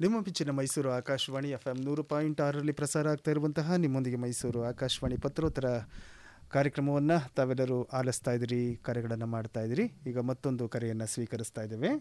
ನಿಮ್ಮ ಮೆಚ್ಚಿನ Mysuru Akashvani F M ನೂರು ಪಾಯಿಂಟ್ ಆರರಲ್ಲಿ ಪ್ರಸಾರ ಆಗ್ತಾ ಇರುವಂತಹ ನಿಮ್ಮೊಂದಿಗೆ ಮೈಸೂರು ಆಕಾಶವಾಣಿ ಪತ್ರೋತ್ತರ ಕಾರ್ಯಕ್ರಮವನ್ನು ತಾವೆಲ್ಲರೂ ಆಲಿಸ್ತಾ ಇದ್ದೀರಿ ಕರೆಗಳನ್ನು ಮಾಡ್ತಾ ಇದ್ದೀರಿ ಈಗ ಮತ್ತೊಂದು ಕರೆಯನ್ನು ಸ್ವೀಕರಿಸ್ತಾ ಇದ್ದೇವೆ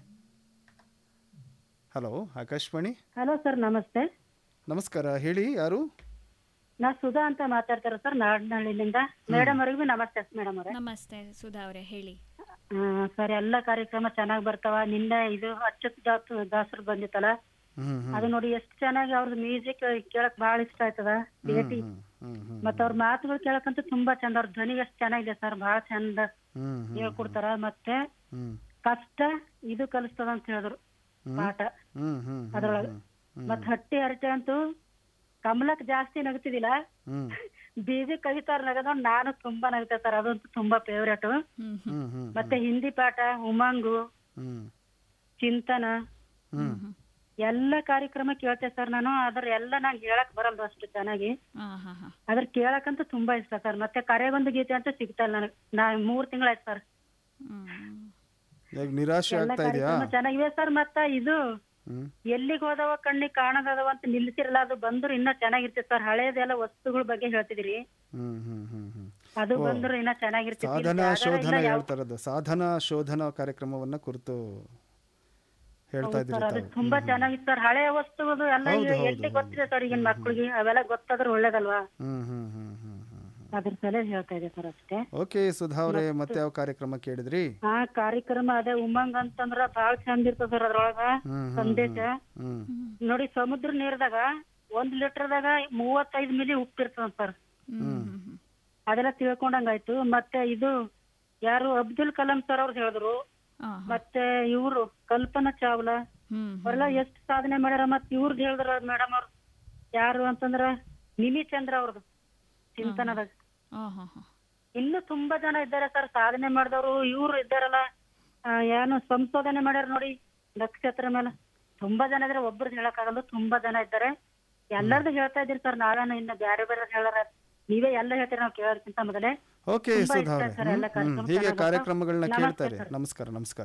ಹಲೋ ಆಕಾಶವಾಣಿ ಹಲೋ ಸರ್ ನಮಸ್ತೆ ನಮಸ್ಕಾರ ಹೇಳಿ ಯಾರು ನಾ ಸುಧಾ ಅಂತ ಮಾತಾಡ್ತಾರೆ ಸರ್ ನಾಡ್ನಹಳ್ಳಿಯಿಂದ ಮೇಡಮ್ ಅವ್ರಿಗೂ ನಮಸ್ತೆ ಮೇಡಮ್ ಅವರೇ ನಮಸ್ತೆ ಸುಧಾ ಅವರೇ ಹೇಳಿ ಸರ್ ಎಲ್ಲ ಕಾರ್ಯಕ್ರಮ ಚೆನ್ನಾಗಿ ಬರ್ತಾವ ನಿನ್ನೆ ಇದು ಅಚ್ಚುತ್ ದಾಸ ದಾಸರು ಬಂದಿತ್ತಲ್ಲ ಹ್ಮ್ ಹ್ಮ್ ಅದು ನೋಡಿ ಎಷ್ಟು ಚೆನ್ನಾಗಿ ಅವ್ರದ್ದು ಮ್ಯೂಸಿಕ್ ಕೇಳಕ್ ಬಹಳ ಇಷ್ಟ ಆಯ್ತದ ಭೇಟಿ ಹ್ಮ್ ಹ್ಮ್ ಹ್ಮ್ ಮತ್ತ ಅವ್ರ ಮಾತುಗಳು ಕೇಳಕ್ಕಂತೂ ತುಂಬಾ ಚಂದ ಅವ್ರ ಧ್ವನಿ ಎಷ್ಟು ಚೆನ್ನಾಗಿದೆ ಸರ್ ಬಹಳ ಚಂದ ಹ್ಮ್ ಹ್ಮ್ ಹೇಳ್ಕೊಡ್ತಾರ ಮತ್ತೆ ಹ್ಮ್ ಕಷ್ಟ ಇದು ಕಲಿಸ್ತದ ಅಂತ ಹೇಳಿದ್ರು ಪಾಠ ಹ್ಮ್ ಹ್ಮ್ ಅದ್ರೊಳಗ ಮತ್ ಹಟ್ಟಿ ಹರಟೆ ಅಂತೂ ಕಮಲಕ್ ಜಾಸ್ತಿ ನಗ್ತಿದಿಲ್ಲ ಹ್ಮ್ ಬೀಜಿ ಕವಿತಾರ್ ನಗದ ನಾನು ತುಂಬಾ ನಗ್ತೆ ಸರ್ ಅದಂತೂ ತುಂಬಾ ಫೇವ್ರೇಟ್ ಹ್ಮ್ ಹ್ಮ್ ಹ್ಮ್ ಹ್ಮ್ ಮತ್ತೆ ಹಿಂದಿ ಪಾಠ ಉಮಂಗು ಹ್ಮ್ ಚಿಂತನ ಹ್ಮ್ ಎಲ್ಲ ಕಾರ್ಯಕ್ರಮ ಕೇಳ್ತೆ ಸರ್ ನಾನು ಅದ್ರ ಎಲ್ಲ ನಂಗೆ ಹೇಳಕ್ ಬರಲ್ಲ ಅಷ್ಟು ಚೆನ್ನಾಗಿ ಹಾ ಹಾ ಹಾ ಅದ್ರ ಕೇಳಕ್ಕಂತೂ ತುಂಬಾ ಇಷ್ಟ ಸರ್ ಮತ್ತೆ ಕರೆಗೊಂದು ಗೀತೆ ಅಂತ ಸಿಗ್ತಾ ಇಲ್ಲ ನನಗೆ ನಾ ಮೂರ್ ತಿಂಗಳಾಯ್ತು ಸರ್ ಹ್ಮ್ ಈಗ ನಿರಾಶೆ ಎಲ್ಲ ಆಗ್ತಾ ಇದೆಯಾ ಕಾರ್ಯಕ್ರಮ ಚೆನ್ನಾಗಿವೆ ಸರ್ ಮತ್ತ ಇದು ಹ್ಮ್ ಎಲ್ಲಿಗೆ ಹೋದವ ಕಣ್ಣಿಗೆ ಕಾಣದವ ಅಂತ ನಿಲ್ಸಿರಲ್ಲ ಅದು ಬಂದ್ರು ಇನ್ನ ಚೆನ್ನಾಗಿರ್ತೈತೆ ಸರ್ ಹಳೇದೆಲ್ಲ ವಸ್ತುಗಳ ಬಗ್ಗೆ ಹೇಳ್ತಿದಿರಿ ಹ್ಮ್ ಹ್ಮ್ ಹ್ಮ್ ಹ್ಮ್ ಅದು ಬಂದ್ರು ಇನ್ನ ಚೆನ್ನಾಗಿರ್ತೈತಿ ಇಲ್ಲಿ ಸಾಧನ ಜಾಗ ಶೋಧನ ಇಲ್ಲ ಯಾವ- ಹೇಳ್ತಾರದು ಸಾಧನ ಶೋಧನ ಕಾರ್ಯಕ್ರಮವನ್ನ ಕುರಿತು ಹೇಳ್ತಾ ಇದ್ದೀರಿ ಸರ್ ಅದು ತಾವು ತುಂಬಾ ಚೆನ್ನಾಗಿತ್ತು ಸರ್ ಹಳೆಯ ವಸ್ತುಗಳು ಎಲ್ಲ ಹೌದು, ಈಗ ಹೌದು, ಎಲ್ಲಿ ಹೌದು. ಗೊತ್ತಿದೆ ಸರ್ ಈಗಿನ ಮಕ್ಳಿಗೆ ಅವೆಲ್ಲ ಗೊತ್ತಾದ್ರೆ ಒಳ್ಳೇದಲ್ವಾ ಹ್ಮ್ ಹ್ಮ್ ಹ್ಮ್ ಹ್ಮ್ ಹ್ಮ್ ಹ್ಮ್ ಅದ್ರ ಸಲ ಹೇಳ್ತಾ ಇದೆ ಸರ್ ಅಷ್ಟೇ ಓಕೆ ಸುಧಾ ಅವರೇ ಮತ್ತೆ ಯಾವ ಕಾರ್ಯಕ್ರಮ ಕೇಳಿದ್ರಿ ಆ ಕಾರ್ಯಕ್ರಮ ಅದೇ ಉಮಂಗ್ ಅಂತಂದ್ರ ಬಾಳ್ ಚಂದ ಇರ್ತದ ಸರ್ ಅದ್ರೊಳಗ ಹ್ಮ್ ಹ್ಮ್ ಸಂದೇಶ ಹ್ಮ್ ನೋಡಿ ಸಮುದ್ರ ನೀರ್ದಾಗ ಒಂದ್ ಲೀಟರ್ದಾಗ ಮೂವತ್ತೈದು ಮಿಲಿ ಉಪ್ಪಿರ್ತದ ಸರ್ ಹ್ಮ್ ಹ್ಮ್ ಹ್ಮ್ ಅದೆಲ್ಲ ತಿಳ್ಕೊಂಡಂಗಾಯ್ತು ಮತ್ತೆ ಇದು ಯಾರು ಅಬ್ದುಲ್ ಕಲಾಂ ಸರ್ ಅವ್ರು ಹೇಳಿದ್ರು ಹಾ ಮತ್ತೆ ಇವ್ರು ಕಲ್ಪನಾ ಚಾವ್ಲಾ ಹ್ಮ್ ಅವರೆಲ್ಲ ಎಷ್ಟ್ ಸಾಧನೆ ಮಾಡ್ಯಾರ ಮತ್ ಇವ್ರದ್ದು ಹೇಳಿದ್ರ ಮೇಡಮ್ ಅವ್ರು ಯಾರು ಅಂತಂದ್ರ ನಿಮಿ ಚಂದ್ರ ಅವ್ರದ್ದು ಚಿಂತನದಾಗ ಹಾ ಹಾ ಹಾ ಇನ್ನು ತುಂಬಾ ಜನ ಇದ್ದಾರೆ ಸರ್ ಸಾಧನೆ ಮಾಡಿದವರು ಇವ್ರು ಇದ್ದಾರಲ್ಲ ಆ, ಏನು ಸಂಶೋಧನೆ ಮಾಡ್ಯಾರ ನೋಡಿ ನಕ್ಷತ್ರ ಮೇಲೆ ತುಂಬಾ ಜನ ಇದ್ರೆ ಒಬ್ರದ್ದು ಹೇಳಕ್ಕಾಗಲ್ಲ ತುಂಬಾ ಜನ ಇದ್ದಾರೆ ಎಲ್ಲರದು ಹೇಳ್ತಾ ಇದ್ದೀರಿ ಸರ್ ನಾವೇನು ಇನ್ನು ಬ್ಯಾರೆ ಬೇರೆ ಹೇಳಾರ ನೀವೇ ಎಲ್ಲ ಹೇಳ್ತೀರಿ ನಾವು ಕೇಳೋದಕ್ಕಿಂತ ಮೊದಲೇ ಓಕೆ ತುಂಬಾ ಸುಧಾ ಇಷ್ಟ ಅವರೇ ಸರ್ ಎಲ್ಲ ಹ್ಮ್ ಹ್ಮ್ ಕಾರ್ಯಕ್ರಮ ಹೀಗೆ ಚೆನ್ನಾಗಿ ಕಾರ್ಯಕ್ರಮಗಳನ್ನ ನಮಸ್ತೆ ಕೇಳ್ತಾರೆ ಸರ್. ನಮಸ್ಕಾರ ನಮಸ್ಕಾರ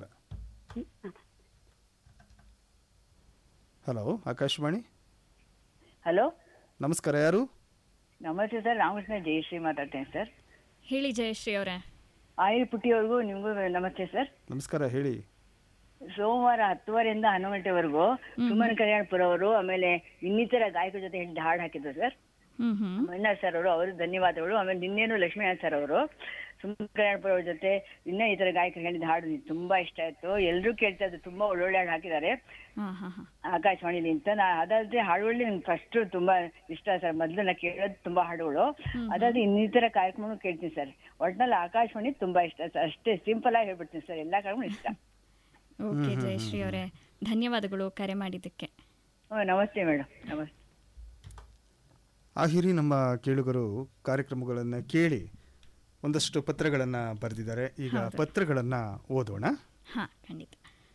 ಹಲೋ ಆಕಾಶವಾಣಿ ಹಲೋ ನಮಸ್ಕಾರ ಯಾರು ನಮಸ್ತೆ ಸರ್ ರಾಮಕೃಷ್ಣ ಜಯಶ್ರೀ ಮಾತಾಡ್ತೇನೆ ಸರ್ ಹೇಳಿ ಜಯಶ್ರೀ ಅವರೇ ಆಯಿಲ್ ಪುಟ್ಟಿಯವ್ರಿಗೂ ನಿಮಗೂ ನಮಸ್ತೆ ಸರ್ ನಮಸ್ಕಾರ ಹೇಳಿ ಸೋಮವಾರ ಹತ್ತುವರೆಯಿಂದ ಹನ್ನೊಂದು ಗಂಟೆವರೆಗೂ ಸುಮನ್ ಕಲ್ಯಾಣಪುರ ಅವರು ಆಮೇಲೆ ಇನ್ನಿತರ ಗಾಯಕರ ಜೊತೆ ಹೇಳಿ ಹಾಡು ಹಾಕಿದ್ರು ಸರ್ ಹ್ಮ್ ಹ್ಮ್ ಮನ್ನಾರ್ ಸರ್ ಅವರು ಅವರು ಧನ್ಯವಾದಗಳು ಆಮೇಲೆ ನಿನ್ನೇನು ಲಕ್ಷ್ಮೀನಾಥ್ ಸರ್ ಅವರು ಸುಮನ್ ಕಲ್ಯಾಣಪುರ ಅವ್ರ ಜೊತೆ ಇನ್ನೂ ಈ ತರ ಗಾಯಕರು ಹೇಳಿದ ಹಾಡು ನಂಗೆ ತುಂಬಾ ಇಷ್ಟ ಆಯ್ತು ಎಲ್ಲರೂ ಕೇಳ್ತಾ ಇದ್ರು ತುಂಬಾ ಒಳ್ಳೊಳ್ಳೆ ಹಾಡು ಹಾಕಿದ್ದಾರೆ ಹಾ ಹಾ ಹಾ ಆಕಾಶವಾಣಿಲಿ ಅಂತ ನಾ ಅದಾದ್ರೆ ಹಾಡುಗಳು ನಂಗೆ ಫಸ್ಟ್ ತುಂಬಾ ಇಷ್ಟ ಸರ್ ಮೊದಲು ನಾ ಕೇಳೋದು ತುಂಬಾ ಹಾಡುಗಳು ಅದಾದ್ರೆ ಇನ್ನಿತರ ಕಾರ್ಯಕ್ರಮ ಕೇಳ್ತೀನಿ ಸರ್ ಒಟ್ನಲ್ಲಿ ಆಕಾಶವಾಣಿ ತುಂಬಾ ಇಷ್ಟ ಸರ್ ಅಷ್ಟೇ ಸಿಂಪಲ್ ಆಗಿ ಹೇಳ್ಬಿಡ್ತೀನಿ ಸರ್ ಎಲ್ಲಾ ಕಾರ್ಯಕ್ರಮ ಇಷ್ಟ ಓಕೆ ಜಯಶ್ರೀ ಅವರೇ ಧನ್ಯವಾದಗಳು ಕರೆ ಮಾಡಿದ್ದಕ್ಕೆ ಹ್ಞೂ ನಮಸ್ತೆ ಮೇಡಮ್ ನಮಸ್ತೆ ಆ ಹಿರಿ ನಮ್ಮ ಕೇಳುಗರು ಕಾರ್ಯಕ್ರಮಗಳನ್ನು ಕೇಳಿ ಒಂದಷ್ಟು ಪತ್ರಗಳನ್ನು ಬರೆದಿದ್ದಾರೆ ಈಗ ಪತ್ರಗಳನ್ನು ಓದೋಣ ಹಾ ಖಂಡಿತ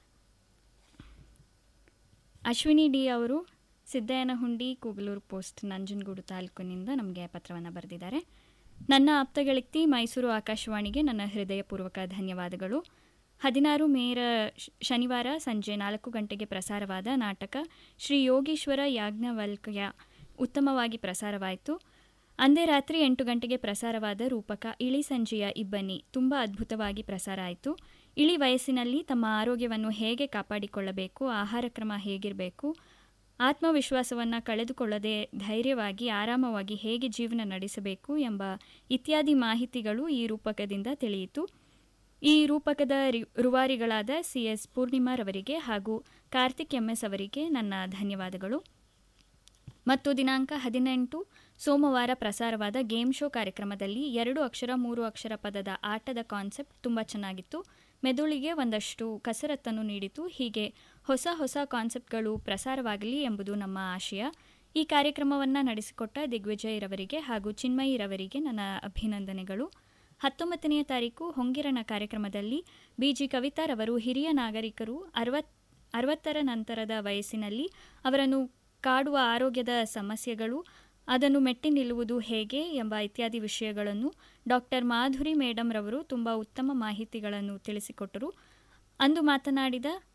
ಅಶ್ವಿನಿ ಡಿ ಅವರು ಸಿದ್ದಯ್ಯನಹುಂಡಿ ಕೂಗಲೂರು ಪೋಸ್ಟ್ ನಂಜನಗೂಡು ತಾಲೂಕಿನಿಂದ ನಮಗೆ ಪತ್ರವನ್ನು ಬರೆದಿದ್ದಾರೆ ನನ್ನ ಆಪ್ತ ಗೆಳತಿ ಮೈಸೂರು ಆಕಾಶವಾಣಿಗೆ ನನ್ನ ಹೃದಯಪೂರ್ವಕ ಧನ್ಯವಾದಗಳು ಹದಿನಾರು ಮೇರ ಶ- ಶನಿವಾರ ಸಂಜೆ ನಾಲ್ಕು ಗಂಟೆಗೆ ಪ್ರಸಾರವಾದ ನಾಟಕ ಶ್ರೀ ಯೋಗೀಶ್ವರ ಯಾಜ್ಞವಲ್ಕ್ಯ ಉತ್ತಮವಾಗಿ ಪ್ರಸಾರವಾಯಿತು ಅಂದೇ ರಾತ್ರಿ ಎಂಟು ಗಂಟೆಗೆ ಪ್ರಸಾರವಾದ ರೂಪಕ ಇಳಿ ಸಂಜೆಯ ಇಬ್ಬನಿ ತುಂಬ ಅದ್ಭುತವಾಗಿ ಪ್ರಸಾರ ಆಯಿತು ಇಳಿ ವಯಸ್ಸಿನಲ್ಲಿ ತಮ್ಮ ಆರೋಗ್ಯವನ್ನು ಹೇಗೆ ಕಾಪಾಡಿಕೊಳ್ಳಬೇಕು ಆಹಾರ ಕ್ರಮ ಹೇಗಿರಬೇಕು ಆತ್ಮವಿಶ್ವಾಸವನ್ನು ಕಳೆದುಕೊಳ್ಳದೆ ಧೈರ್ಯವಾಗಿ ಆರಾಮವಾಗಿ ಹೇಗೆ ಜೀವನ ನಡೆಸಬೇಕು ಎಂಬ ಇತ್ಯಾದಿ ಮಾಹಿತಿಗಳು ಈ ರೂಪಕದಿಂದ ತಿಳಿಯಿತು ಈ ರೂಪಕದ ರಿ- ರೂವಾರಿಗಳಾದ ಸಿ ಎಸ್ ಪೂರ್ಣಿಮಾರವರಿಗೆ ಹಾಗೂ ಕಾರ್ತಿಕ್ ಎಂಎಸ್ ಅವರಿಗೆ ನನ್ನ ಧನ್ಯವಾದಗಳು ಮತ್ತು ದಿನಾಂಕ ಹದಿನೆಂಟು ಸೋಮವಾರ ಪ್ರಸಾರವಾದ ಗೇಮ್ ಶೋ ಕಾರ್ಯಕ್ರಮದಲ್ಲಿ ಎರಡು ಅಕ್ಷರ ಮೂರು ಅಕ್ಷರ ಪದದ ಆಟದ ಕಾನ್ಸೆಪ್ಟ್ ತುಂಬ ಚೆನ್ನಾಗಿತ್ತು ಮೆದುಳಿಗೆ ಒಂದಷ್ಟು ಕಸರತ್ತನ್ನು ನೀಡಿತು ಹೀಗೆ ಹೊಸ ಹೊಸ ಕಾನ್ಸೆಪ್ಟ್ಗಳು ಪ್ರಸಾರವಾಗಲಿ ಎಂಬುದು ನಮ್ಮ ಆಶಯ ಈ ಕಾರ್ಯಕ್ರಮವನ್ನು ನಡೆಸಿಕೊಟ್ಟ ದಿಗ್ವಿಜಯರವರಿಗೆ ಹಾಗೂ ಚಿನ್ಮಯಿರವರಿಗೆ ನನ್ನ ಅಭಿನಂದನೆಗಳು ಹತ್ತೊಂಬತ್ತನೆಯ ತಾರೀಕು ಹೊಂಗಿರಣ ಕಾರ್ಯಕ್ರಮದಲ್ಲಿ ಬಿಜಿ ಕವಿತಾರವರು ಹಿರಿಯ ನಾಗರಿಕರು ಅರವತ್ ಅರವತ್ತರ ನಂತರದ ವಯಸ್ಸಿನಲ್ಲಿ ಅವರನ್ನು ಕಾಡುವ ಆರೋಗ್ಯದ ಸಮಸ್ಯೆಗಳು ಅದನ್ನು ಮೆಟ್ಟಿ ನಿಲ್ಲುವುದು ಹೇಗೆ ಎಂಬ ಇತ್ಯಾದಿ ವಿಷಯಗಳನ್ನು ಡಾಕ್ಟರ್ ಮಾಧುರಿ ಮೇಡಮ್ ರವರು ತುಂಬ ಉತ್ತಮ ಮಾಹಿತಿಗಳನ್ನು ತಿಳಿಸಿಕೊಟ್ಟರು ಅಂದು ಮಾತನಾಡಿದ